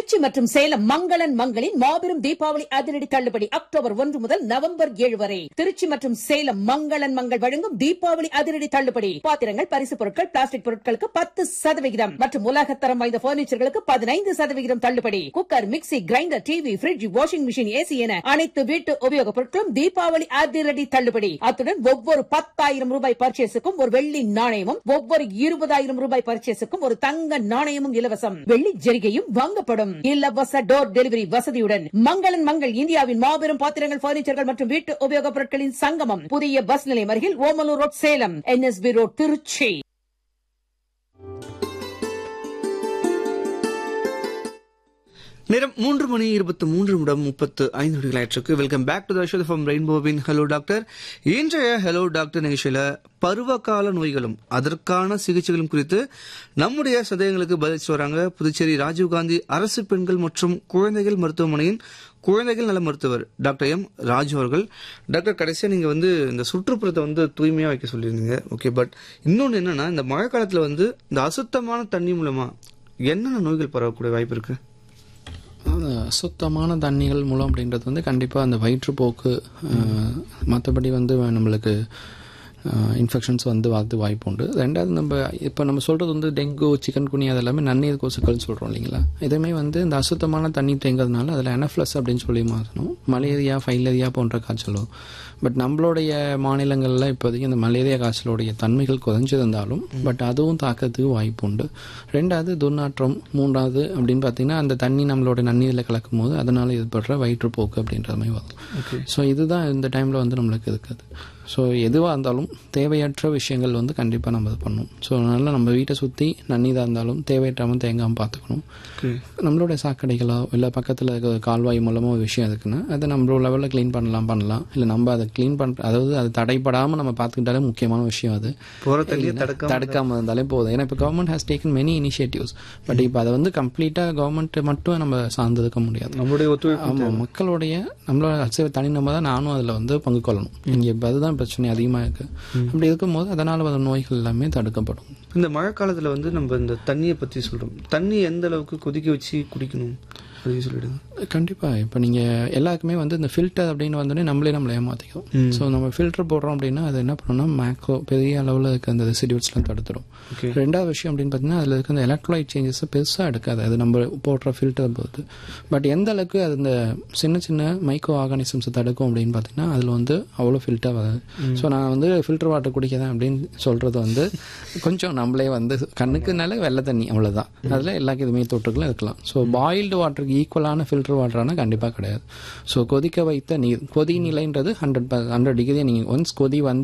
திருச்சி மற்றும் சேலம் மங்களன் மங்களின் மாபெரும் தீபாவளி அதிரடி தள்ளுபடி அக்டோபர் ஒன்று முதல் நவம்பர் ஏழு வரை திருச்சி மற்றும் சேலம் மங்களன் மங்கள் வழங்கும் தீபாவளி அதிரடி தள்ளுபடி பாத்திரங்கள் பரிசு பொருட்கள் பிளாஸ்டிக் பொருட்களுக்கு பத்து சதவிகிதம் மற்றும் உலகத்தரம் வாய்ந்த பர்னிச்சர்களுக்கு பதினைந்து சதவிகிதம் தள்ளுபடி cooker mixie grinder TV fridge washing machine AC என அனைத்து வீட்டு உபயோகப் பொருட்களும் தீபாவளி அதிரடி தள்ளுபடி அத்துடன் ஒவ்வொரு பத்தாயிரம் ரூபாய் பர்ச்சேஸுக்கும் ஒரு வெள்ளி நாணயமும் ஒவ்வொரு இருபதாயிரம் ரூபாய் பர்ச்சேஸுக்கும் ஒரு தங்க நாணயமும் இலவசம் வெள்ளி ஜெரிகையும் வாங்கப்படும் இலவச டோர் டெலிவரி வசதியுடன் மங்களன் மங்கள் இந்தியாவின் மாபெரும் பாத்திரங்கள் பர்னிச்சர்கள் மற்றும் வீட்டு உபயோகப் பொருட்களின் சங்கமம் புதிய பஸ் நிலையம் அருகில் Omalur road Salem NSB road Trichy நேரம் மூன்று மணி இருபத்தி மூன்று நிமிடம் முப்பத்து ஐந்து நொடிகளாயிற்றுக்கு welcome back to the show from ரெயின்போவின் ஹலோ டாக்டர் இன்றைய ஹலோ டாக்டர் நிகழ்ச்சியில பருவகால நோய்களும் அதற்கான சிகிச்சைகளும் குறித்து நம்முடைய சந்தேகங்களுக்கு பதில் வராங்க புதுச்சேரி ராஜீவ்காந்தி அரசு பெண்கள் மற்றும் குழந்தைகள் மருத்துவமனையின் குழந்தைகள் நல மருத்துவர் டாக்டர் எம் ராஜு அவர்கள் டாக்டர் கடைசியா நீங்க வந்து இந்த சுற்றுப்புறத்தை வந்து தூய்மையா வைக்க சொல்லியிருந்தீங்க ஓகே பட் இன்னொன்னு என்னன்னா இந்த மழை காலத்துல வந்து இந்த அசுத்தமான தண்ணி மூலமா என்னென்ன நோய்கள் பரவக்கூடிய வாய்ப்பு இருக்கு அந்த சுத்தமான தண்ணிகள் மூலம் அப்படின்றது வந்து கண்டிப்பாக அந்த வயிற்றுப்போக்கு மற்றபடி வந்து நம்மளுக்கு இன்ஃபெக்ஷன்ஸ் வந்து வரது வாய்ப்பு உண்டு ரெண்டாவது நம்ம இப்போ நம்ம சொல்கிறது வந்து டெங்கு சிக்கன் குனி அது எல்லாமே நன்னீர் கொசுக்கள்னு சொல்கிறோம் இல்லைங்களா இதுவுமே வந்து இந்த அசுத்தமான தண்ணி தேங்கிறதுனால அதில் எனஃப்ளஸ் அப்படின்னு சொல்லி மாற்றணும் மலேரியா ஃபைலேரியா போன்ற காய்ச்சலோ பட் நம்மளுடைய மாநிலங்களில் இப்போதைக்கு இந்த மலேரியா காய்ச்சலுடைய தன்மைகள் குறைஞ்சிருந்தாலும் பட் அதுவும் தாக்கத்துக்கு வாய்ப்பு உண்டு ரெண்டாவது துர்நாற்றம் மூன்றாவது அப்படின்னு பார்த்தீங்கன்னா அந்த தண்ணி நம்மளோட நன்னீரில் கலக்கும் போது அதனால் ஏற்படுற வயிற்றுப்போக்கு அப்படின்ற மாதிரி வரும் ஸோ இதுதான் இந்த டைமில் வந்து நம்மளுக்கு இருக்குது ஸோ எதுவாக இருந்தாலும் தேவையற்ற விஷயங்கள் வந்து கண்டிப்பாக நம்ம இது பண்ணணும் ஸோ அதனால் நம்ம வீட்டை சுற்றி நன்னீதாக இருந்தாலும் தேவையற்றாமல் தேங்காமல் பார்த்துக்கணும் நம்மளுடைய சாக்கடைகளோ இல்லை பக்கத்தில் இருக்கிற கால்வாய் மூலமாக ஒரு விஷயம் இருக்குன்னா அதை நம்மளோட லெவலில் க்ளீன் பண்ணலாம் பண்ணலாம் இல்லை நம்ம அதை க்ளீன் பண்ணுற அதாவது அது தடைப்படாமல் நம்ம பார்த்துக்கிட்டாலே முக்கியமான விஷயம் அது போற தண்ணியை தடுக்காம தடுக்காமல் இருந்தாலே போதும் ஏன்னா இப்போ government has taken many initiatives but இப்போ அதை வந்து கம்ப்ளீட்டாக கவர்மெண்ட் மட்டும் நம்ம சார்ந்திருக்க முடியாது நம்மளுடைய ஒத்துழைப்பு ஆமாம் மக்களுடைய நம்மளோட அச்சை தனி நம்ம தான் நானும் அதில் வந்து பங்கு கொள்ளணும் இங்கே இப்போ அதுதான் பிரச்சனை அதிகமாக இருக்கு அப்படி இருக்கும்போது அதனால் வர நோய்கள் எல்லாமே தடுக்கப்படும் இந்த மழை காலத்துல வந்து நம்ம இந்த தண்ணியை பத்தி சொல்றோம் தண்ணி எந்த அளவுக்கு கொதிக்க வச்சு குடிக்கணும் அதையும் சொல்லிடுங்க கண்டிப்பாக இப்போ நீங்கள் எல்லாருக்குமே வந்து இந்த ஃபில்டர் அப்படின்னு வந்தோடனே நம்மளே நம்மளை ஏமாற்றிக்கும் ஸோ நம்ம ஃபில்டர் போடுறோம் அப்படின்னா அது என்ன பண்ணணும்னா மேக்ரோ பெரிய அளவில் இருக்க அந்த ரெசிடியூட்ஸ்லாம் தடுத்துரும் Okay. ரெண்டாவது விஷயம் அப்படின்னு பார்த்தீங்கன்னா அதில் இருக்க அந்த எலக்ட்ரோலைட் சேஞ்சஸ் பெருசாக எடுக்காது அது நம்ம போடுற ஃபில்டர் பொறுத்து பட் எந்த அளவுக்கு அது இந்த சின்ன சின்ன மைக்ரோ ஆர்கானிசம்ஸை தடுக்கும் அப்படின்னு பார்த்தீங்கன்னா அதில் வந்து அவ்வளோ ஃபில்டர் வராது ஸோ நான் வந்து ஃபில்டர் வாட்டர் குடிக்கிறேன் அப்படின்னு சொல்கிறது வந்து கொஞ்சம் நம்மளே வந்து கண்ணுக்குனால வெள்ளை தண்ணி அவ்வளோதான் அதில் எல்லா இதுவுமே தொற்றுகளும் இருக்கலாம் ஸோ பாயில்டு வாட்டருக்கு ஈக்குவலான ஃபில்டர் வாட்டரானா கண்டிப்பாக கிடையாது ஸோ கொதிக்க வைத்த நீர் கொதி நிலைன்றது ஹண்ட்ரட் ஹண்ட்ரட் டிகிரி நீங்கள் ஒன்ஸ் கொதி வந்து